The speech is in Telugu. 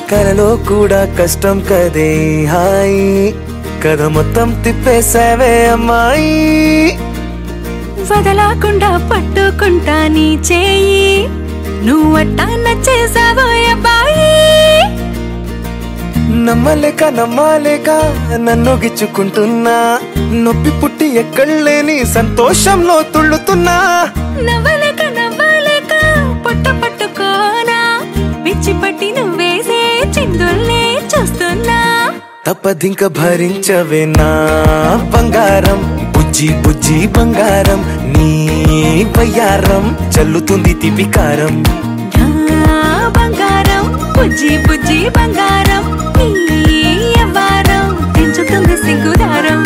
కలలో కూడా కష్టం కదే హాయ్ కథ మొత్తం తిప్పేసావే అమ్మాయి వదలకుండా పట్టుకుంటా నీ చేయి నువ్వట్టా నచ్చేసావో అబ్బాయి నమ్మలేక నమ్మలేక నన్ను గిచ్చుకుంటున్నా నొప్పి పుట్టి ఎక్కడలేని సంతోషంలో తుళ్ళుతున్నా నవ్వలేక నవ్వలేక పొట్ట పట్టుకోనా పిచ్చి పట్టి నువ్వేసే చిందుల్నే చూస్తున్నా తప్పదింక భరించవే నా బంగారం బుజ్జి బుజ్జి బంగారం నీ వయ్యారం చల్లుతుంది తిపికారం నా బంగారం బుజ్జి బుజ్జి బంగారం నీ అవ్వారం పెంచుతుంది సిగ్గుదారం